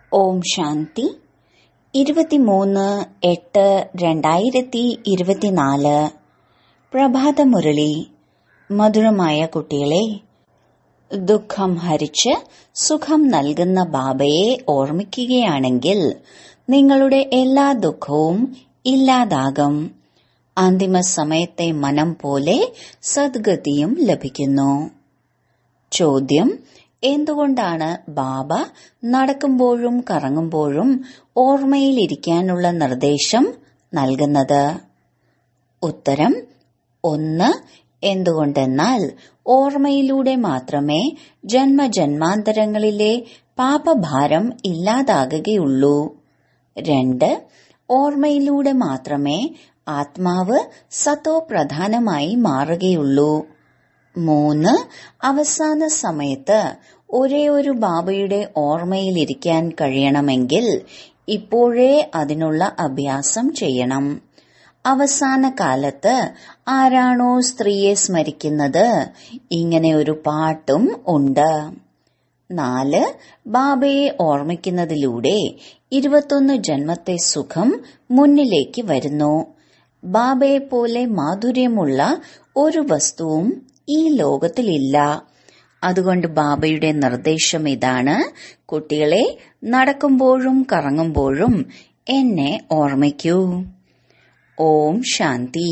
ഓം ശാന്തി ഇരുപത്തിമൂന്ന് എട്ട് രണ്ടായിരത്തി ഇരുപത്തിനാല് പ്രഭാതമുരളി മധുരമായ കുട്ടികളെ ദുഃഖം ഹരിച്ച് സുഖം നൽകുന്ന ബാബയെ ഓർമ്മിക്കുകയാണെങ്കിൽ നിങ്ങളുടെ എല്ലാ ദുഃഖവും ഇല്ലാതാകും അന്തിമ സമയത്തെ മനം പോലെ സദ്ഗതിയും ലഭിക്കുന്നു ചോദ്യം എന്തുകൊണ്ടാണ് ബാബ നടക്കുമ്പോഴും കറങ്ങുമ്പോഴും ഓർമ്മയിലിരിക്കാനുള്ള നിർദ്ദേശം നൽകുന്നത് ഉത്തരം ഒന്ന് എന്തുകൊണ്ടെന്നാൽ ഓർമ്മയിലൂടെ മാത്രമേ ജന്മജന്മാന്തരങ്ങളിലെ പാപഭാരം ഇല്ലാതാകുകയുള്ളൂ രണ്ട് ഓർമ്മയിലൂടെ മാത്രമേ ആത്മാവ് സത്തോ പ്രധാനമായി മാറുകയുള്ളൂ മൂന്ന് അവസാന സമയത്ത് ഒരേ ഒരു ബാബയുടെ ഓർമ്മയിലിരിക്കാൻ കഴിയണമെങ്കിൽ ഇപ്പോഴേ അതിനുള്ള അഭ്യാസം ചെയ്യണം അവസാന കാലത്ത് ആരാണോ സ്ത്രീയെ സ്മരിക്കുന്നത് ഇങ്ങനെ ഒരു പാട്ടും ഉണ്ട് നാല് ബാബയെ ഓർമ്മിക്കുന്നതിലൂടെ ഇരുപത്തൊന്ന് ജന്മത്തെ സുഖം മുന്നിലേക്ക് വരുന്നു ബാബയെ പോലെ മാധുര്യമുള്ള ഒരു വസ്തുവും ഈ ലോകത്തിലില്ല അതുകൊണ്ട് ബാബയുടെ നിർദ്ദേശം ഇതാണ് കുട്ടികളെ നടക്കുമ്പോഴും കറങ്ങുമ്പോഴും എന്നെ ഓർമ്മിക്കൂ ഓം ശാന്തി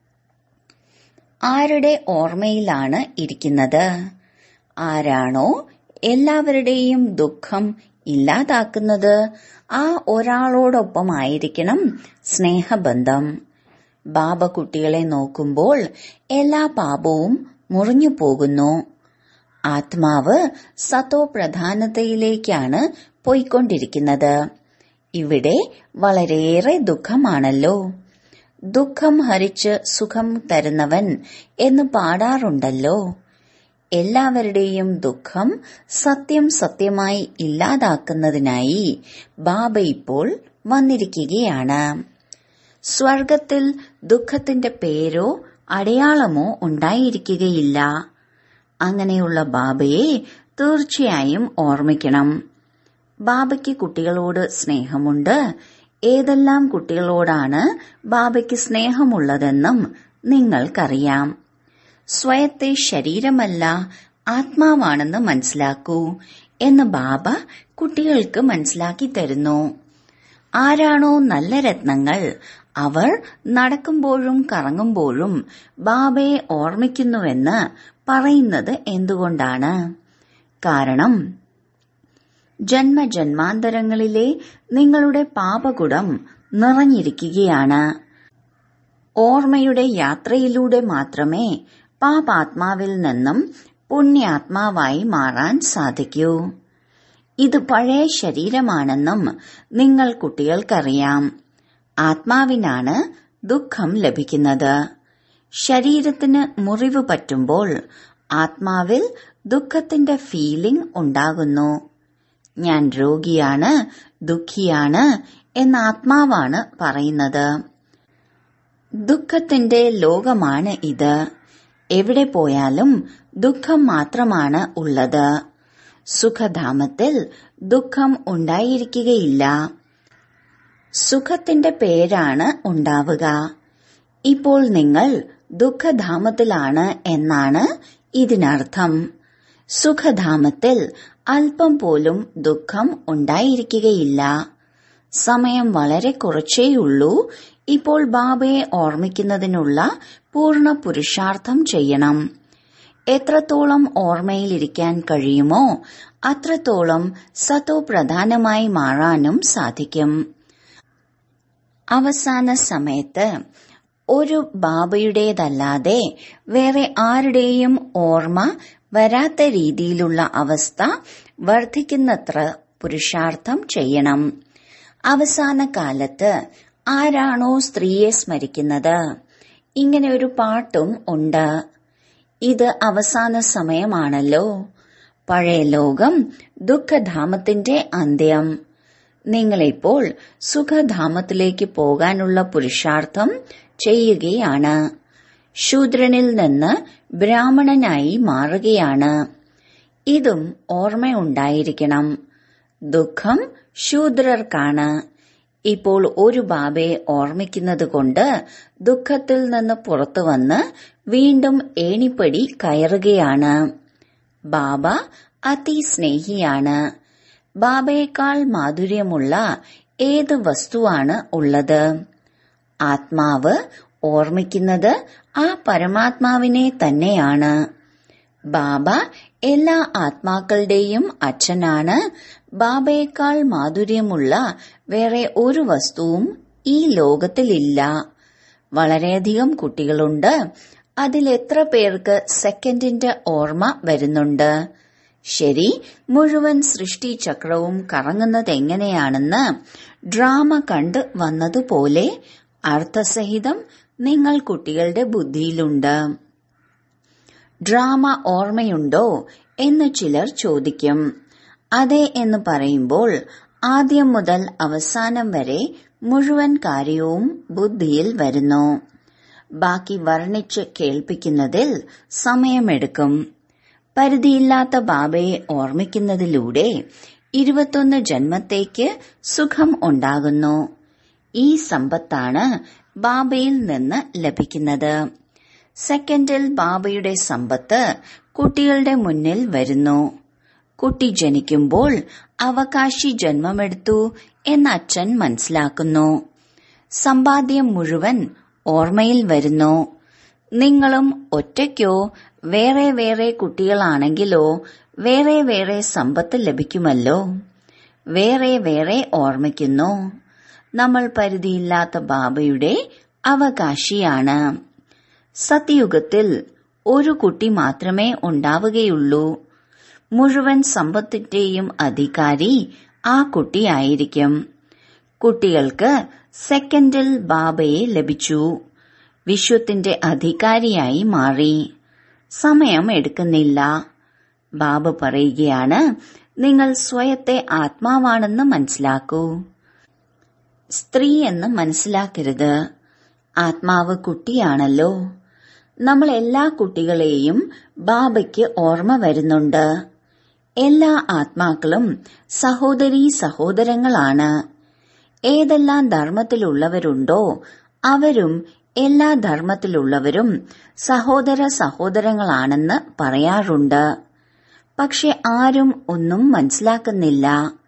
ആരുടെ ഓർമ്മയിലാണ് ഇരിക്കുന്നത് ആരാണോ എല്ലാവരുടെയും ദുഃഖം ഇല്ലാതാക്കുന്നത് ആ ഒരാളോടൊപ്പമായിരിക്കണം സ്നേഹബന്ധം ബാബ കുട്ടികളെ നോക്കുമ്പോൾ എല്ലാ പാപവും മുറിഞ്ഞു പോകുന്നു ആത്മാവ് സത്തോ പ്രധാനതയിലേക്കാണ് പോയിക്കൊണ്ടിരിക്കുന്നത് ഇവിടെ വളരെയേറെ ദുഃഖമാണല്ലോ ദുഃഖം ഹരിച്ച് സുഖം തരുന്നവൻ എന്ന് പാടാറുണ്ടല്ലോ എല്ലാവരുടെയും ദുഃഖം സത്യം സത്യമായി ഇല്ലാതാക്കുന്നതിനായി ബാബ ഇപ്പോൾ വന്നിരിക്കുകയാണ് സ്വർഗത്തിൽ ദുഃഖത്തിന്റെ പേരോ അടയാളമോ ഉണ്ടായിരിക്കുകയില്ല അങ്ങനെയുള്ള ബാബയെ തീർച്ചയായും ഓർമ്മിക്കണം ബാബയ്ക്ക് കുട്ടികളോട് സ്നേഹമുണ്ട് ഏതെല്ലാം കുട്ടികളോടാണ് ബാബയ്ക്ക് സ്നേഹമുള്ളതെന്നും നിങ്ങൾക്കറിയാം സ്വയത്തെ ശരീരമല്ല ആത്മാവാണെന്ന് മനസ്സിലാക്കൂ എന്ന് ബാബ കുട്ടികൾക്ക് മനസ്സിലാക്കി തരുന്നു ആരാണോ നല്ല രത്നങ്ങൾ അവർ നടക്കുമ്പോഴും കറങ്ങുമ്പോഴും ബാബയെ ഓർമ്മിക്കുന്നുവെന്ന് പറയുന്നത് എന്തുകൊണ്ടാണ് കാരണം ജന്മജന്മാന്തരങ്ങളിലെ നിങ്ങളുടെ പാപകുടം നിറഞ്ഞിരിക്കുകയാണ് ഓർമ്മയുടെ യാത്രയിലൂടെ മാത്രമേ പാപാത്മാവിൽ നിന്നും പുണ്യാത്മാവായി മാറാൻ സാധിക്കൂ ഇത് പഴയ ശരീരമാണെന്നും നിങ്ങൾ കുട്ടികൾക്കറിയാം ആത്മാവിനാണ് ദുഃഖം ലഭിക്കുന്നത് ശരീരത്തിന് മുറിവ് പറ്റുമ്പോൾ ആത്മാവിൽ ദുഃഖത്തിന്റെ ഫീലിംഗ് ഉണ്ടാകുന്നു ഞാൻ രോഗിയാണ് ദുഃഖിയാണ് എന്ന ആത്മാവാണ് പറയുന്നത് ദുഃഖത്തിന്റെ ലോകമാണ് ഇത് എവിടെ പോയാലും ദുഃഖം മാത്രമാണ് ഉള്ളത് സുഖധാമത്തിൽ ദുഃഖം ഉണ്ടായിരിക്കുകയില്ല സുഖത്തിന്റെ പേരാണ് ഉണ്ടാവുക ഇപ്പോൾ നിങ്ങൾ ദുഃഖധാമത്തിലാണ് എന്നാണ് ഇതിനർത്ഥം സുഖധാമത്തിൽ അല്പം പോലും ദുഃഖം ഉണ്ടായിരിക്കുകയില്ല സമയം വളരെ കുറച്ചേയുള്ളൂ ഇപ്പോൾ ബാബയെ ഓർമ്മിക്കുന്നതിനുള്ള പൂർണ്ണ പുരുഷാർത്ഥം ചെയ്യണം എത്രത്തോളം ഓർമ്മയിലിരിക്കാൻ കഴിയുമോ അത്രത്തോളം സത്തോ പ്രധാനമായി മാറാനും സാധിക്കും അവസാന സമയത്ത് ഒരു ബാബയുടേതല്ലാതെ വേറെ ആരുടെയും ഓർമ്മ വരാത്ത രീതിയിലുള്ള അവസ്ഥ വർദ്ധിക്കുന്നത്ര പുരുഷാർത്ഥം ചെയ്യണം അവസാന കാലത്ത് ആരാണോ സ്ത്രീയെ സ്മരിക്കുന്നത് ഇങ്ങനെ ഒരു പാട്ടും ഉണ്ട് ഇത് അവസാന സമയമാണല്ലോ പഴയ ലോകം ദുഃഖധാമത്തിന്റെ അന്ത്യം നിങ്ങളിപ്പോൾ സുഖധാമത്തിലേക്ക് പോകാനുള്ള പുരുഷാർത്ഥം ചെയ്യുകയാണ് ശൂദ്രനിൽ നിന്ന് ബ്രാഹ്മണനായി മാറുകയാണ് ഇതും ഓർമ്മയുണ്ടായിരിക്കണം ദുഃഖം ശൂദ്രർക്കാണ് ഇപ്പോൾ ഒരു ബാബയെ ഓർമ്മിക്കുന്നത് കൊണ്ട് ദുഃഖത്തിൽ നിന്ന് പുറത്തു വന്ന് വീണ്ടും ഏണിപ്പടി കയറുകയാണ് ബാബ അതിസ്നേഹിയാണ് ബാബയേക്കാൾ മാധുര്യമുള്ള ഏത് വസ്തുവാണ് ഉള്ളത് ആത്മാവ് ഓർമ്മിക്കുന്നത് ആ പരമാത്മാവിനെ തന്നെയാണ് ബാബ എല്ലാ ആത്മാക്കളുടെയും അച്ഛനാണ് ബാബയേക്കാൾ മാധുര്യമുള്ള വേറെ ഒരു വസ്തുവും ഈ ലോകത്തിലില്ല വളരെയധികം കുട്ടികളുണ്ട് അതിൽ എത്ര പേർക്ക് സെക്കൻഡിന്റെ ഓർമ്മ വരുന്നുണ്ട് ശരി മുഴുവൻ സൃഷ്ടിചക്രവും കറങ്ങുന്നത് എങ്ങനെയാണെന്ന് ഡ്രാമ കണ്ട് വന്നതുപോലെ അർത്ഥസഹിതം നിങ്ങൾ കുട്ടികളുടെ ബുദ്ധിയിലുണ്ട് ഡ്രാമ ഓർമ്മയുണ്ടോ എന്ന് ചിലർ ചോദിക്കും അതെ എന്ന് പറയുമ്പോൾ ആദ്യം മുതൽ അവസാനം വരെ മുഴുവൻ കാര്യവും ബുദ്ധിയിൽ വരുന്നു ബാക്കി വർണ്ണിച്ച് കേൾപ്പിക്കുന്നതിൽ സമയമെടുക്കും പരിധിയില്ലാത്ത ബാബയെ ഓർമ്മിക്കുന്നതിലൂടെ ഇരുപത്തൊന്ന് ജന്മത്തേക്ക് സുഖം ഉണ്ടാകുന്നു ഈ സമ്പത്താണ് ബാബയിൽ നിന്ന് ലഭിക്കുന്നത് സെക്കൻഡിൽ ബാബയുടെ സമ്പത്ത് കുട്ടികളുടെ മുന്നിൽ വരുന്നു കുട്ടി ജനിക്കുമ്പോൾ അവകാശി ജന്മമെടുത്തു എന്ന് അച്ഛൻ മനസ്സിലാക്കുന്നു സമ്പാദ്യം മുഴുവൻ ഓർമ്മയിൽ വരുന്നു നിങ്ങളും ഒറ്റയ്ക്കോ വേറെ വേറെ കുട്ടികളാണെങ്കിലോ വേറെ വേറെ സമ്പത്ത് ലഭിക്കുമല്ലോ വേറെ വേറെ ഓർമ്മിക്കുന്നു നമ്മൾ പരിധിയില്ലാത്ത ബാബയുടെ അവകാശിയാണ് സത്യയുഗത്തിൽ ഒരു കുട്ടി മാത്രമേ ഉണ്ടാവുകയുള്ളൂ മുഴുവൻ സമ്പത്തിന്റെയും അധികാരി ആ കുട്ടിയായിരിക്കും കുട്ടികൾക്ക് സെക്കൻഡിൽ ബാബയെ ലഭിച്ചു വിശ്വത്തിന്റെ അധികാരിയായി മാറി സമയം എടുക്കുന്നില്ല ബാബ പറയുകയാണ് നിങ്ങൾ സ്വയത്തെ ആത്മാവാണെന്ന് മനസ്സിലാക്കൂ സ്ത്രീ എന്ന് മനസ്സിലാക്കരുത് ആത്മാവ് കുട്ടിയാണല്ലോ നമ്മൾ എല്ലാ കുട്ടികളെയും ബാബയ്ക്ക് ഓർമ്മ വരുന്നുണ്ട് എല്ലാ ആത്മാക്കളും സഹോദരീ സഹോദരങ്ങളാണ് ഏതെല്ലാം ധർമ്മത്തിലുള്ളവരുണ്ടോ അവരും എല്ലാ ധർമ്മത്തിലുള്ളവരും സഹോദര സഹോദരങ്ങളാണെന്ന് പറയാറുണ്ട് പക്ഷെ ആരും ഒന്നും മനസ്സിലാക്കുന്നില്ല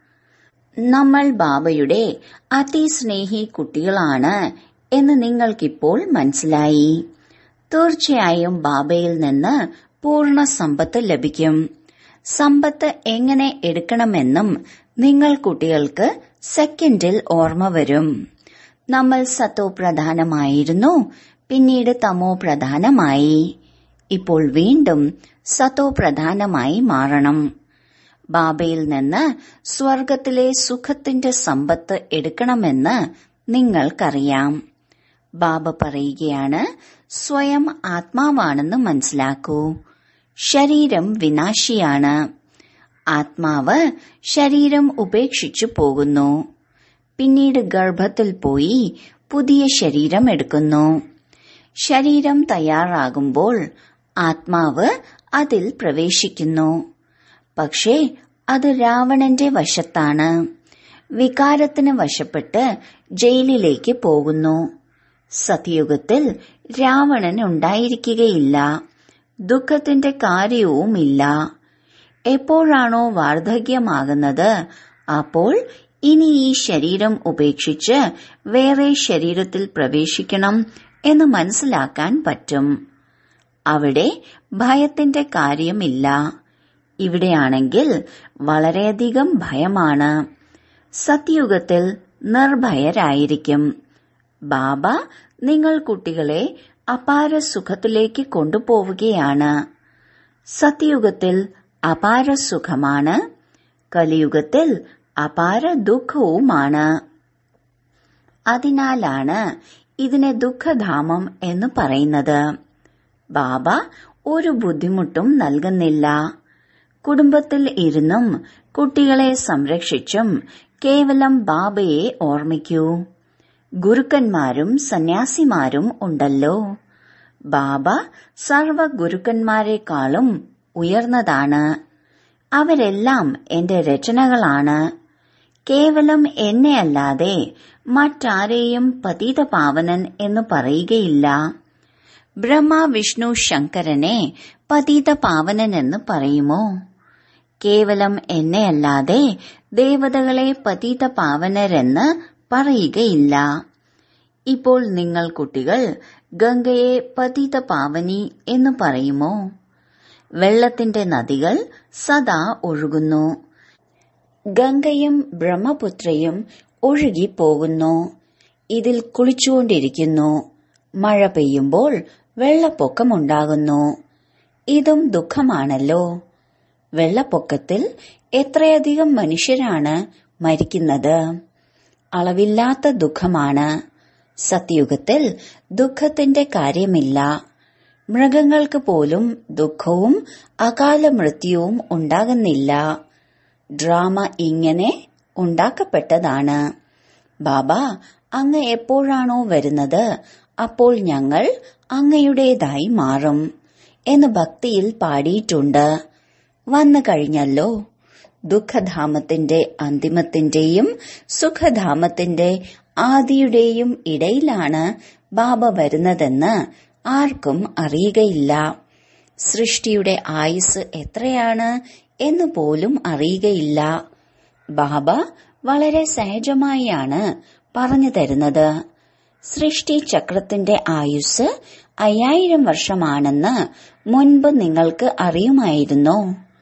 നമ്മൾ ബാബയുടെ അതിസ്നേഹി കുട്ടികളാണ് എന്ന് നിങ്ങൾക്കിപ്പോൾ മനസ്സിലായി തീർച്ചയായും ബാബയിൽ നിന്ന് പൂർണ്ണ സമ്പത്ത് ലഭിക്കും സമ്പത്ത് എങ്ങനെ എടുക്കണമെന്നും നിങ്ങൾ കുട്ടികൾക്ക് സെക്കൻഡിൽ ഓർമ്മ വരും നമ്മൾ സത്തോ പ്രധാനമായിരുന്നു പിന്നീട് തമോ പ്രധാനമായി ഇപ്പോൾ വീണ്ടും സത്തോ പ്രധാനമായി മാറണം ബാബയിൽ നിന്ന് സ്വർഗത്തിലെ സുഖത്തിന്റെ സമ്പത്ത് എടുക്കണമെന്ന് നിങ്ങൾക്കറിയാം ബാബ പറയുകയാണ് സ്വയം ആത്മാവാണെന്ന് മനസ്സിലാക്കൂ ശരീരം വിനാശിയാണ് ആത്മാവ് ശരീരം ഉപേക്ഷിച്ചു പോകുന്നു പിന്നീട് ഗർഭത്തിൽ പോയി പുതിയ ശരീരം എടുക്കുന്നു ശരീരം തയ്യാറാകുമ്പോൾ ആത്മാവ് അതിൽ പ്രവേശിക്കുന്നു പക്ഷേ അത് രാവണന്റെ വശത്താണ് വികാരത്തിന് വശപ്പെട്ട് ജയിലിലേക്ക് പോകുന്നു സത്യയുഗത്തിൽ രാവണൻ ഉണ്ടായിരിക്കുകയില്ല ദുഃഖത്തിന്റെ കാര്യവുമില്ല എപ്പോഴാണോ വാർദ്ധക്യമാകുന്നത് അപ്പോൾ ഇനി ഈ ശരീരം ഉപേക്ഷിച്ച് വേറെ ശരീരത്തിൽ പ്രവേശിക്കണം എന്ന് മനസ്സിലാക്കാൻ പറ്റും അവിടെ ഭയത്തിന്റെ കാര്യമില്ല ഇവിടെയാണെങ്കിൽ വളരെയധികം ഭയമാണ് സത്യയുഗത്തിൽ നിർഭയരായിരിക്കും ബാബ നിങ്ങൾ കുട്ടികളെ അപാര സുഖത്തിലേക്ക് കൊണ്ടുപോവുകയാണ് സത്യയുഗത്തിൽ അപാര സുഖമാണ് കലിയുഗത്തിൽ അപാര ദുഃഖവുമാണ് അതിനാലാണ് ഇതിനെ ദുഃഖധാമം എന്ന് പറയുന്നത് ബാബ ഒരു ബുദ്ധിമുട്ടും നൽകുന്നില്ല കുടുംബത്തിൽ ഇരുന്നും കുട്ടികളെ സംരക്ഷിച്ചും കേവലം ബാബയെ ഓർമ്മിക്കൂ ഗുരുക്കന്മാരും സന്യാസിമാരും ഉണ്ടല്ലോ ബാബ സർവ ഗുരുക്കന്മാരെക്കാളും ഉയർന്നതാണ് അവരെല്ലാം എന്റെ രചനകളാണ് കേവലം എന്നെ അല്ലാതെ മറ്റാരെയും പതീത പാവനൻ എന്ന് പറയുകയില്ല ബ്രഹ്മ വിഷ്ണു ശങ്കരനെ പതീത പാവനൻ എന്ന് പറയുമോ കേവലം എന്നെ അല്ലാതെ ദേവതകളെ പതീത പാവനരെന്ന് പറയുകയില്ല ഇപ്പോൾ നിങ്ങൾ കുട്ടികൾ ഗംഗയെ പതിത പാവനി എന്ന് പറയുമോ വെള്ളത്തിന്റെ നദികൾ സദാ ഒഴുകുന്നു ഗംഗയും ബ്രഹ്മപുത്രയും ഒഴുകിപ്പോകുന്നു ഇതിൽ കുളിച്ചുകൊണ്ടിരിക്കുന്നു മഴ പെയ്യുമ്പോൾ വെള്ളപ്പൊക്കമുണ്ടാകുന്നു ഇതും ദുഃഖമാണല്ലോ വെള്ളപ്പൊക്കത്തിൽ എത്രയധികം മനുഷ്യരാണ് മരിക്കുന്നത് അളവില്ലാത്ത ദുഃഖമാണ് സത്യുഗത്തിൽ ദുഃഖത്തിന്റെ കാര്യമില്ല മൃഗങ്ങൾക്ക് പോലും ദുഃഖവും അകാല മൃത്യുവും ഉണ്ടാകുന്നില്ല ഡ്രാമ ഇങ്ങനെ ഉണ്ടാക്കപ്പെട്ടതാണ് ബാബ അങ്ങ് എപ്പോഴാണോ വരുന്നത് അപ്പോൾ ഞങ്ങൾ അങ്ങയുടേതായി മാറും എന്ന് ഭക്തിയിൽ പാടിയിട്ടുണ്ട് വന്നു കഴിഞ്ഞല്ലോ ദുഃഖധാമത്തിന്റെ അന്തിമത്തിന്റെയും സുഖധാമത്തിന്റെ ആദിയുടെയും ഇടയിലാണ് ബാബ വരുന്നതെന്ന് ആർക്കും അറിയുകയില്ല സൃഷ്ടിയുടെ ആയുസ് എത്രയാണ് എന്ന് പോലും അറിയുകയില്ല ബാബ വളരെ സഹജമായാണ് പറഞ്ഞു തരുന്നത് സൃഷ്ടി ചക്രത്തിന്റെ ആയുസ് അയ്യായിരം വർഷമാണെന്ന് മുൻപ് നിങ്ങൾക്ക് അറിയുമായിരുന്നോ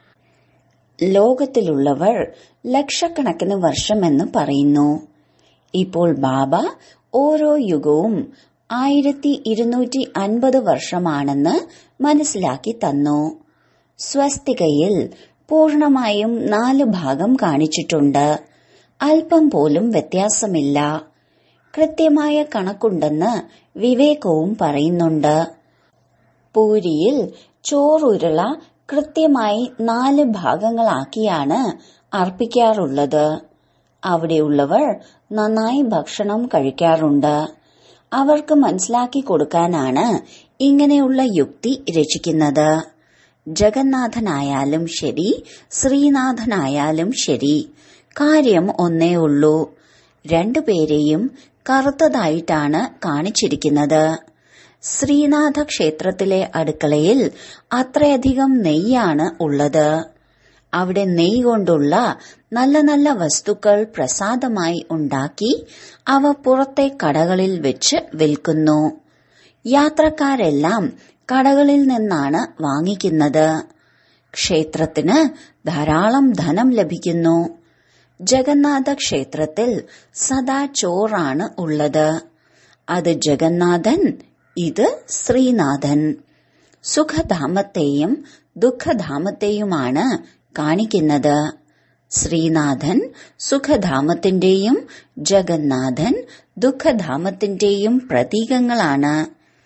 ലോകത്തിലുള്ളവർ ലക്ഷക്കണക്കിന് വർഷമെന്ന് പറയുന്നു ഇപ്പോൾ ബാബ ഓരോ യുഗവും ആയിരത്തി ഇരുന്നൂറ്റി അൻപത് വർഷമാണെന്ന് മനസ്സിലാക്കി തന്നു സ്വസ്തികയിൽ പൂർണമായും നാല് ഭാഗം കാണിച്ചിട്ടുണ്ട് അല്പം പോലും വ്യത്യാസമില്ല കൃത്യമായ കണക്കുണ്ടെന്ന് വിവേകവും പറയുന്നുണ്ട് പൂരിയിൽ ചോറുരുള കൃത്യമായി നാല് ഭാഗങ്ങളാക്കിയാണ് അർപ്പിക്കാറുള്ളത് അവിടെയുള്ളവർ നന്നായി ഭക്ഷണം കഴിക്കാറുണ്ട് അവർക്ക് മനസ്സിലാക്കി കൊടുക്കാനാണ് ഇങ്ങനെയുള്ള യുക്തി രചിക്കുന്നത് ജഗന്നാഥനായാലും ശരി ശ്രീനാഥനായാലും ശരി കാര്യം ഒന്നേ ഉള്ളൂ രണ്ടുപേരെയും കറുത്തതായിട്ടാണ് കാണിച്ചിരിക്കുന്നത് ശ്രീനാഥ ക്ഷേത്രത്തിലെ അടുക്കളയിൽ അത്രയധികം നെയ്യാണ് ഉള്ളത് അവിടെ നെയ്യ് കൊണ്ടുള്ള നല്ല നല്ല വസ്തുക്കൾ പ്രസാദമായി ഉണ്ടാക്കി അവ പുറത്തെ കടകളിൽ വെച്ച് വിൽക്കുന്നു യാത്രക്കാരെല്ലാം കടകളിൽ നിന്നാണ് വാങ്ങിക്കുന്നത് ക്ഷേത്രത്തിന് ധാരാളം ധനം ലഭിക്കുന്നു ജഗന്നാഥ ക്ഷേത്രത്തിൽ സദാ ചോറാണ് ഉള്ളത് അത് ജഗന്നാഥൻ ഇത് ശ്രീനാഥൻ സുഖധാമത്തെയും ദുഃഖധാമത്തെയുമാണ് കാണിക്കുന്നത് ശ്രീനാഥൻ സുഖധാമത്തിന്റെയും ജഗന്നാഥൻ ദുഃഖധാമത്തിന്റെയും പ്രതീകങ്ങളാണ്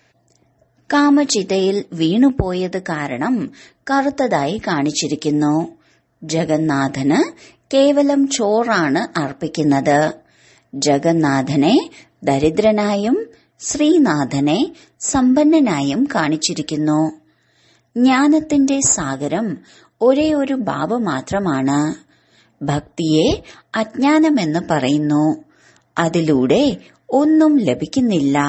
കാമചിതയിൽ വീണുപോയത് കാരണം കറുത്തതായി കാണിച്ചിരിക്കുന്നു ജഗന്നാഥന് കേവലം ചോറാണ് അർപ്പിക്കുന്നത് ജഗന്നാഥനെ ദരിദ്രനായും ശ്രീനാഥനെ സമ്പന്നനായും കാണിച്ചിരിക്കുന്നു ജ്ഞാനത്തിന്റെ സാഗരം ഒരേ ഒരു ബാബ മാത്രമാണ് ഭക്തിയെ അജ്ഞാനമെന്ന് പറയുന്നു അതിലൂടെ ഒന്നും ലഭിക്കുന്നില്ല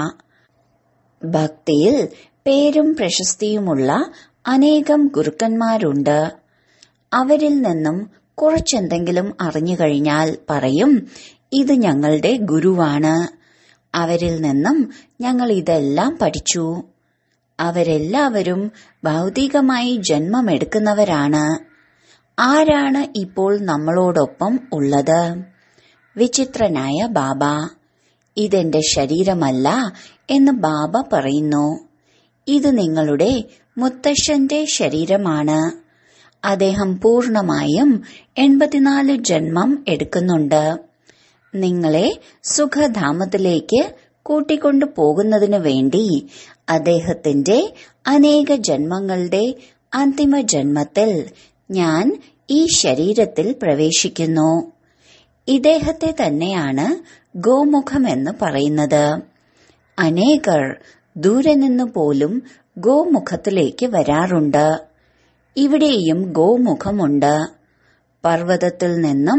ഭക്തിയിൽ പേരും പ്രശസ്തിയുമുള്ള അനേകം ഗുരുക്കന്മാരുണ്ട് അവരിൽ നിന്നും കുറച്ചെന്തെങ്കിലും അറിഞ്ഞു കഴിഞ്ഞാൽ പറയും ഇത് ഞങ്ങളുടെ ഗുരുവാണ് അവരിൽ നിന്നും ഞങ്ങൾ ഇതെല്ലാം പഠിച്ചു അവരെല്ലാവരും ഭൗതികമായി ജന്മമെടുക്കുന്നവരാണ് ആരാണ് ഇപ്പോൾ നമ്മളോടൊപ്പം ഉള്ളത് വിചിത്രനായ ബാബ ഇതെന്റെ ശരീരമല്ല എന്ന് ബാബ പറയുന്നു ഇത് നിങ്ങളുടെ മുത്തശ്ശന്റെ ശരീരമാണ് അദ്ദേഹം പൂർണമായും എൺപത്തിനാല് ജന്മം എടുക്കുന്നുണ്ട് നിങ്ങളെ സുഖധാമത്തിലേക്ക് കൂട്ടിക്കൊണ്ടു പോകുന്നതിനു വേണ്ടി അദ്ദേഹത്തിന്റെ അനേക ജന്മങ്ങളുടെ അന്തിമ ജന്മത്തിൽ ഞാൻ ഈ ശരീരത്തിൽ പ്രവേശിക്കുന്നു ഇദ്ദേഹത്തെ തന്നെയാണ് ഗോമുഖം എന്ന് പറയുന്നത് അനേകർ ദൂരെ നിന്ന് പോലും ഗോമുഖത്തിലേക്ക് വരാറുണ്ട് ഇവിടെയും ഗോമുഖമുണ്ട് പർവ്വതത്തിൽ നിന്നും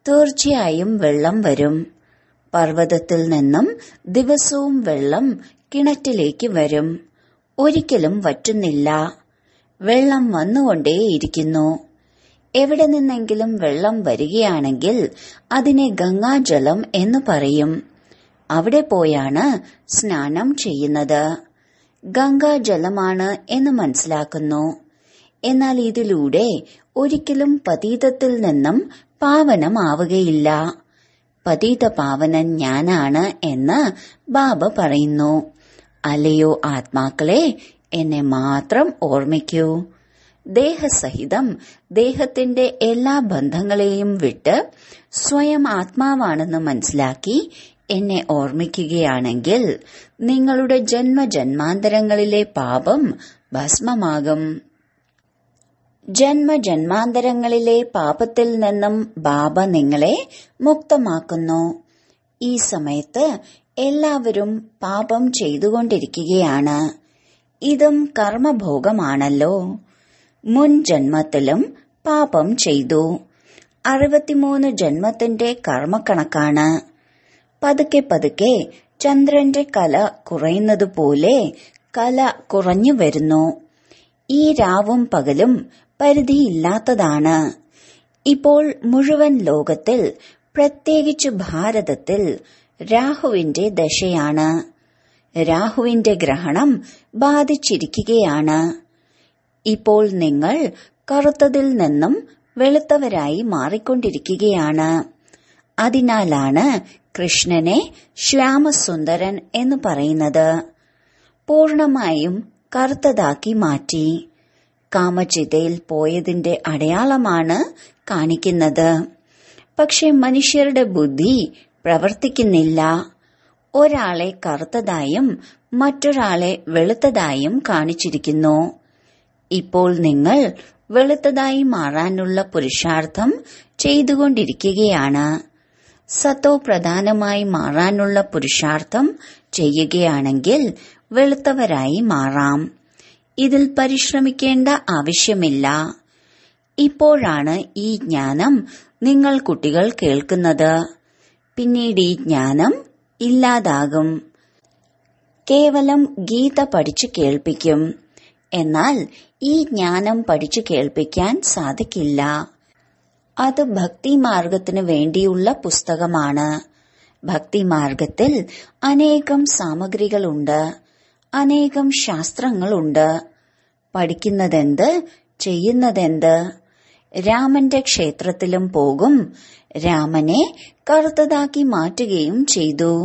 തീർച്ചയായും വെള്ളം വരും പർവ്വതത്തിൽ നിന്നും ദിവസവും വെള്ളം കിണറ്റിലേക്ക് വരും ഒരിക്കലും വറ്റുന്നില്ല വെള്ളം വന്നുകൊണ്ടേയിരിക്കുന്നു എവിടെ നിന്നെങ്കിലും വെള്ളം വരികയാണെങ്കിൽ അതിനെ ഗംഗാജലം എന്ന് പറയും അവിടെ പോയാണ് സ്നാനം ചെയ്യുന്നത് ഗംഗാജലമാണ് എന്ന് മനസ്സിലാക്കുന്നു എന്നാൽ ഇതിലൂടെ ഒരിക്കലും പതീതത്തിൽ നിന്നും പാവനമാവുകയില്ല പതീത പാവനൻ ഞാനാണ് എന്ന് ബാബ പറയുന്നു അല്ലയോ ആത്മാക്കളെ എന്നെ മാത്രം ഓർമ്മിക്കൂ ദേഹസഹിതം ദേഹത്തിന്റെ എല്ലാ ബന്ധങ്ങളെയും വിട്ട് സ്വയം ആത്മാവാണെന്ന് മനസ്സിലാക്കി എന്നെ ഓർമ്മിക്കുകയാണെങ്കിൽ നിങ്ങളുടെ ജന്മജന്മാന്തരങ്ങളിലെ പാപം ഭസ്മമാകും ജന്മജന്മാന്തരങ്ങളിലെ പാപത്തിൽ നിന്നും ബാബ നിങ്ങളെ മുക്തമാക്കുന്നു ഈ സമയത്ത് എല്ലാവരും പാപം ചെയ്തുകൊണ്ടിരിക്കുകയാണ് ഇതും കർമ്മഭോഗമാണല്ലോ മുൻ ജന്മത്തിലും പാപം ചെയ്തു അറുപത്തിമൂന്ന് ജന്മത്തിന്റെ കർമ്മക്കണക്കാണ് പതുക്കെ പതുക്കെ ചന്ദ്രന്റെ കല കുറയുന്നതുപോലെ കല കുറഞ്ഞു വരുന്നു ഈ രാവും പകലും പരിധിയില്ലാത്തതാണ് ഇപ്പോൾ മുഴുവൻ ലോകത്തിൽ പ്രത്യേകിച്ച് ഭാരതത്തിൽ രാഹുവിന്റെ ദശയാണ് രാഹുവിന്റെ ഗ്രഹണം ബാധിച്ചിരിക്കുകയാണ് ഇപ്പോൾ നിങ്ങൾ കറുത്തതിൽ നിന്നും വെളുത്തവരായി മാറിക്കൊണ്ടിരിക്കുകയാണ് അതിനാലാണ് കൃഷ്ണനെ ശ്യാമസുന്ദരൻ എന്ന് പറയുന്നത് പൂർണമായും കറുത്തതാക്കി മാറ്റി കാമചിതയിൽ പോയതിന്റെ അടയാളമാണ് കാണിക്കുന്നത് പക്ഷെ മനുഷ്യരുടെ ബുദ്ധി പ്രവർത്തിക്കുന്നില്ല ഒരാളെ കറുത്തതായും മറ്റൊരാളെ വെളുത്തതായും കാണിച്ചിരിക്കുന്നു ഇപ്പോൾ നിങ്ങൾ വെളുത്തതായി മാറാനുള്ള പുരുഷാർത്ഥം ചെയ്തുകൊണ്ടിരിക്കുകയാണ് സത്തോ പ്രധാനമായി മാറാനുള്ള പുരുഷാർത്ഥം ചെയ്യുകയാണെങ്കിൽ വെളുത്തവരായി മാറാം ഇതിൽ പരിശ്രമിക്കേണ്ട ആവശ്യമില്ല ഇപ്പോഴാണ് ഈ ജ്ഞാനം നിങ്ങൾ കുട്ടികൾ കേൾക്കുന്നത് പിന്നീട് ഈ ജ്ഞാനം ഇല്ലാതാകും കേവലം ഗീത പഠിച്ചു കേൾപ്പിക്കും എന്നാൽ ഈ ജ്ഞാനം പഠിച്ചു കേൾപ്പിക്കാൻ സാധിക്കില്ല അത് ഭക്തിമാർഗത്തിന് വേണ്ടിയുള്ള പുസ്തകമാണ് ഭക്തിമാർഗത്തിൽ അനേകം സാമഗ്രികളുണ്ട് അനേകം ശാസ്ത്രങ്ങളുണ്ട് പഠിക്കുന്നതെന്ത് ചെയ്യുന്നതെന്ത് രാമന്റെ ക്ഷേത്രത്തിലും പോകും രാമനെ കറുത്തതാക്കി മാറ്റുകയും ചെയ്തു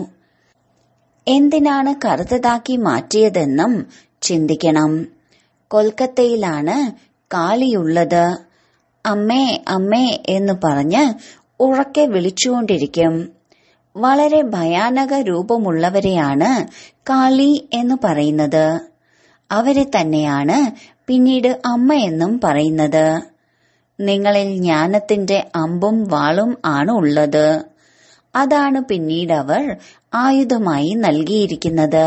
എന്തിനാണ് കറുത്തതാക്കി മാറ്റിയതെന്നും ചിന്തിക്കണം കൊൽക്കത്തയിലാണ് കാളിയുള്ളത് അമ്മേ അമ്മേ എന്ന് പറഞ്ഞ് ഉറക്കെ വിളിച്ചുകൊണ്ടിരിക്കും വളരെ ഭയാനക രൂപമുള്ളവരെയാണ് കാളി എന്ന് പറയുന്നത് അവരെ തന്നെയാണ് പിന്നീട് അമ്മ എന്നും പറയുന്നത് നിങ്ങളിൽ ജ്ഞാനത്തിന്റെ അമ്പും വാളും ആണ് ഉള്ളത് അതാണ് പിന്നീട് അവർ ആയുധമായി നൽകിയിരിക്കുന്നത്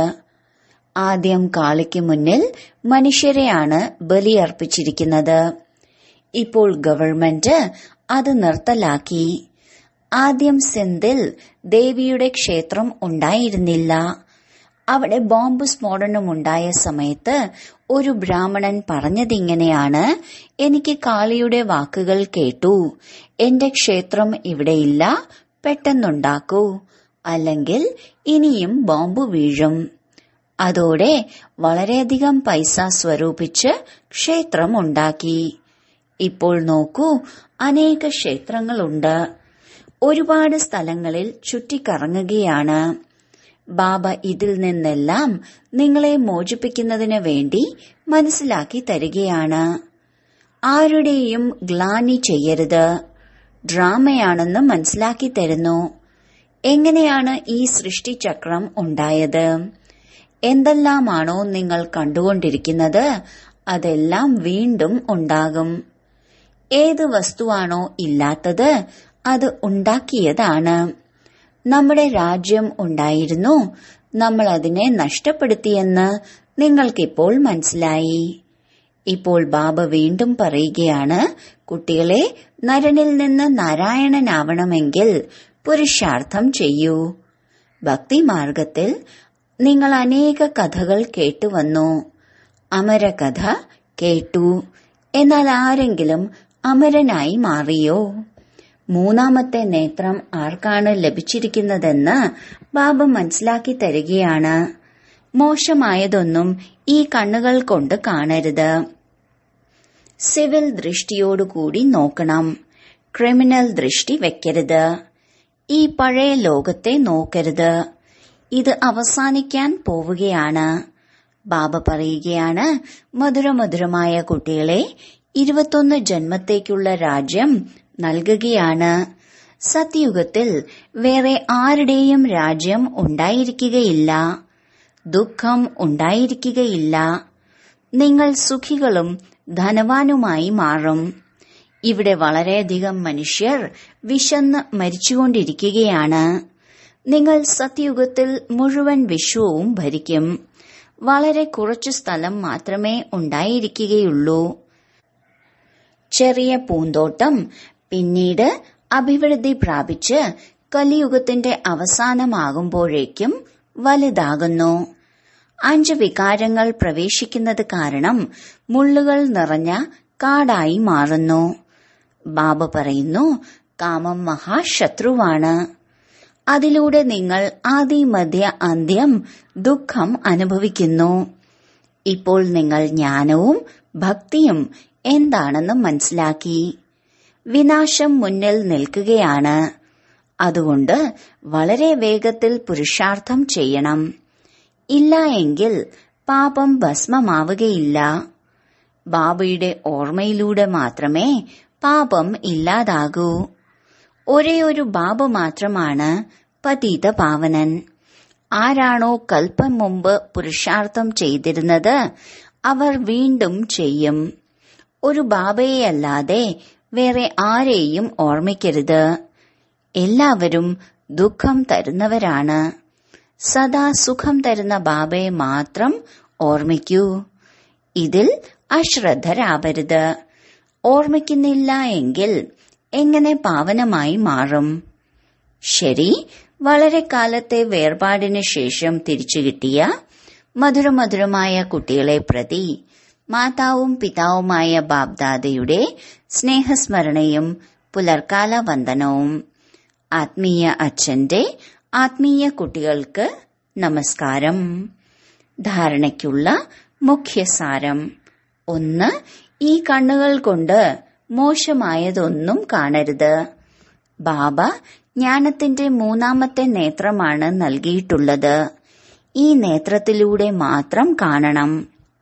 ആദ്യം കാളിക്ക് മുന്നിൽ മനുഷ്യരെയാണ് ബലിയർപ്പിച്ചിരിക്കുന്നത് ഇപ്പോൾ ഗവൺമെന്റ് അത് നിർത്തലാക്കി ആദ്യം സിന്ധിൽ ദേവിയുടെ ക്ഷേത്രം ഉണ്ടായിരുന്നില്ല അവിടെ ബോംബ് സ്ഫോടനമുണ്ടായ സമയത്ത് ഒരു ബ്രാഹ്മണൻ പറഞ്ഞതിങ്ങനെയാണ് എനിക്ക് കാളിയുടെ വാക്കുകൾ കേട്ടു എന്റെ ക്ഷേത്രം ഇവിടെയില്ല പെട്ടെന്നുണ്ടാക്കൂ അല്ലെങ്കിൽ ഇനിയും ബോംബ് വീഴും അതോടെ വളരെയധികം പൈസ സ്വരൂപിച്ച് ക്ഷേത്രം ഉണ്ടാക്കി ഇപ്പോൾ നോക്കൂ അനേക ക്ഷേത്രങ്ങളുണ്ട് ഒരുപാട് സ്ഥലങ്ങളിൽ ചുറ്റിക്കറങ്ങുകയാണ് ബാബ ഇതിൽ നിന്നെല്ലാം നിങ്ങളെ മോചിപ്പിക്കുന്നതിന് വേണ്ടി മനസ്സിലാക്കി തരികയാണ് ആരുടെയും ഗ്ലാനി ചെയ്യരുത് ഡ്രാമയാണെന്ന് മനസ്സിലാക്കി തരുന്നു എങ്ങനെയാണ് ഈ സൃഷ്ടിചക്രം ഉണ്ടായത് എന്തെല്ലാമാണോ നിങ്ങൾ കണ്ടുകൊണ്ടിരിക്കുന്നത് അതെല്ലാം വീണ്ടും ഉണ്ടാകും ഏത് വസ്തുവാണോ ഇല്ലാത്തത് അത് ഉണ്ടാക്കിയതാണ് നമ്മുടെ രാജ്യം ഉണ്ടായിരുന്നു നമ്മൾ അതിനെ നഷ്ടപ്പെടുത്തിയെന്ന് നിങ്ങൾക്കിപ്പോൾ മനസ്സിലായി ഇപ്പോൾ ബാബ വീണ്ടും പറയുകയാണ് കുട്ടികളെ നരനിൽ നിന്ന് നാരായണനാവണമെങ്കിൽ പുരുഷാർത്ഥം ചെയ്യൂ ഭക്തിമാർഗത്തിൽ നിങ്ങൾ അനേക കഥകൾ കേട്ടുവന്നു അമരകഥ കേട്ടു എന്നാൽ ആരെങ്കിലും അമരനായി മാറിയോ മൂന്നാമത്തെ നേത്രം ആർക്കാണ് ലഭിച്ചിരിക്കുന്നതെന്ന് ബാബ മനസ്സിലാക്കി തരികയാണ് മോശമായതൊന്നും ഈ കണ്ണുകൾ കൊണ്ട് കാണരുത് സിവിൽ ദൃഷ്ടിയോടുകൂടി നോക്കണം ക്രിമിനൽ ദൃഷ്ടി വെക്കരുത് ഈ പഴയ ലോകത്തെ നോക്കരുത് ഇത് അവസാനിക്കാൻ പോവുകയാണ് ബാബ പറയുകയാണ് മധുരമധുരമായ കുട്ടികളെ ഇരുപത്തൊന്ന് ജന്മത്തേക്കുള്ള രാജ്യം നൽകുകയാണ് സത്യുഗത്തിൽ വേറെ ആരുടെയും രാജ്യം ഉണ്ടായിരിക്കുകയില്ല ദുഃഖം ഉണ്ടായിരിക്കുകയില്ല നിങ്ങൾ സുഖികളും ധനവാനുമായി മാറും ഇവിടെ വളരെയധികം മനുഷ്യർ വിശന്ന് മരിച്ചുകൊണ്ടിരിക്കുകയാണ് നിങ്ങൾ സത്യുഗത്തിൽ മുഴുവൻ വിശ്വവും ഭരിക്കും വളരെ കുറച്ചു സ്ഥലം മാത്രമേ ഉണ്ടായിരിക്കുകയുള്ളൂ ചെറിയ പൂന്തോട്ടം പിന്നീട് അഭിവൃദ്ധി പ്രാപിച്ച് കലിയുഗത്തിന്റെ അവസാനമാകുമ്പോഴേക്കും വലുതാകുന്നു അഞ്ച് വികാരങ്ങൾ പ്രവേശിക്കുന്നത് കാരണം മുള്ളുകൾ നിറഞ്ഞ കാടായി മാറുന്നു ബാബ പറയുന്നു കാമം മഹാശത്രുവാണ് അതിലൂടെ നിങ്ങൾ ആദി മധ്യ അന്ത്യം ദുഃഖം അനുഭവിക്കുന്നു ഇപ്പോൾ നിങ്ങൾ ജ്ഞാനവും ഭക്തിയും എന്താണെന്ന് മനസ്സിലാക്കി വിനാശം മുന്നിൽ നിൽക്കുകയാണ് അതുകൊണ്ട് വളരെ വേഗത്തിൽ പുരുഷാർത്ഥം ചെയ്യണം ഇല്ല എങ്കിൽ പാപം ഭസ്മമാവുകയില്ല ബാബയുടെ ഓർമ്മയിലൂടെ മാത്രമേ പാപം ഇല്ലാതാകൂ ഒരേ ഒരു ബാബ മാത്രമാണ് പതീത പാവനൻ ആരാണോ കൽപ്പം മുമ്പ് പുരുഷാർത്ഥം ചെയ്തിരുന്നത് അവർ വീണ്ടും ചെയ്യും ഒരു ബാബയെയല്ലാതെ വേറെ ആരെയും ഓർമ്മിക്കരുത് എല്ലാവരും ദുഃഖം തരുന്നവരാണ് സദാ സുഖം തരുന്ന ബാബയെ മാത്രം ഓർമ്മിക്കൂ ഇതിൽ അശ്രദ്ധരാവരുത് ഓർമ്മിക്കുന്നില്ല എങ്കിൽ എങ്ങനെ പാവനമായി മാറും ശരി വളരെ കാലത്തെ വേർപാടിന് ശേഷം തിരിച്ചു കിട്ടിയ മധുരമധുരമായ കുട്ടികളെ പ്രതി മാതാവും പിതാവുമായ ബാബ്ദാദയുടെ സ്നേഹസ്മരണയും പുലർക്കാല വന്ദനവും ആത്മീയ അച്ഛന്റെ ആത്മീയ കുട്ടികൾക്ക് നമസ്കാരം ധാരണയ്ക്കുള്ള മുഖ്യസാരം ഒന്ന് ഈ കണ്ണുകൾ കൊണ്ട് മോശമായതൊന്നും കാണരുത് ബാബ ജ്ഞാനത്തിന്റെ മൂന്നാമത്തെ നേത്രമാണ് നൽകിയിട്ടുള്ളത് ഈ നേത്രത്തിലൂടെ മാത്രം കാണണം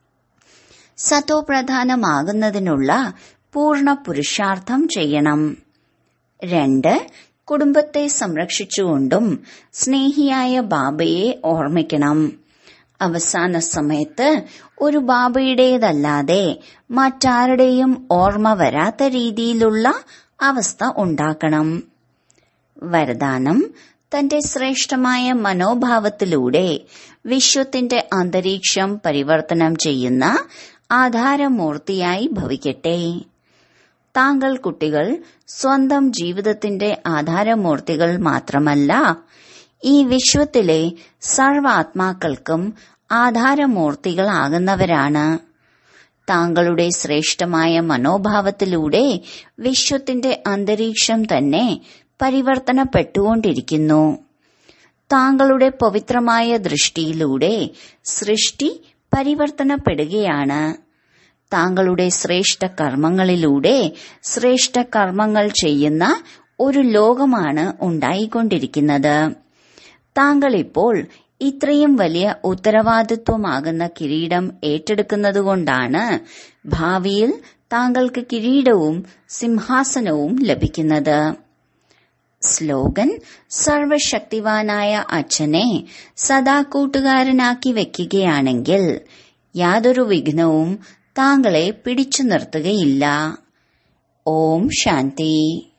സതോപ്രധാനമാകുന്നതിനുള്ള പൂർണ്ണ പുരുഷാർത്ഥം ചെയ്യണം രണ്ട് കുടുംബത്തെ സംരക്ഷിച്ചുകൊണ്ടും സ്നേഹിയായ ബാബയെ ഓർമ്മിക്കണം അവസാന സമയത്ത് ഒരു ബാബയുടേതല്ലാതെ മറ്റാരുടെയും ഓർമ്മ വരാത്ത രീതിയിലുള്ള അവസ്ഥ ഉണ്ടാക്കണം വരദാനം തന്റെ ശ്രേഷ്ഠമായ മനോഭാവത്തിലൂടെ വിശ്വത്തിന്റെ അന്തരീക്ഷം പരിവർത്തനം ചെയ്യുന്ന ആധാരമൂർത്തിയായി ഭവിക്കട്ടെ താങ്കൾ കുട്ടികൾ സ്വന്തം ജീവിതത്തിന്റെ ആധാരമൂർത്തികൾ മാത്രമല്ല ഈ വിശ്വത്തിലെ സർവാത്മാക്കൾക്കും ആധാരമൂർത്തികളാകുന്നവരാണ് താങ്കളുടെ ശ്രേഷ്ഠമായ മനോഭാവത്തിലൂടെ വിശ്വത്തിന്റെ അന്തരീക്ഷം തന്നെ പരിവർത്തനപ്പെട്ടുകൊണ്ടിരിക്കുന്നു താങ്കളുടെ പവിത്രമായ ദൃഷ്ടിയിലൂടെ സൃഷ്ടി പരിവർത്തനപ്പെടുകയാണ് താങ്കളുടെ ശ്രേഷ്ഠ കർമ്മങ്ങളിലൂടെ ശ്രേഷ്ഠ കർമ്മങ്ങൾ ചെയ്യുന്ന ഒരു ലോകമാണ് ഉണ്ടായിക്കൊണ്ടിരിക്കുന്നത് താങ്കൾ ഇപ്പോൾ ഇത്രയും വലിയ ഉത്തരവാദിത്വമാകുന്ന കിരീടം ഏറ്റെടുക്കുന്നതുകൊണ്ടാണ് ഭാവിയിൽ താങ്കൾക്ക് കിരീടവും സിംഹാസനവും ലഭിക്കുന്നത് സ്ലോഗൻ സർവശക്തിവാനായ അച്ഛനെ സദാ കൂട്ടുകാരനാക്കി വെക്കുകയാണെങ്കിൽ യാതൊരു വിഘ്നവും താങ്കളെ പിടിച്ചു നിർത്തുകയില്ല ഓം ശാന്തി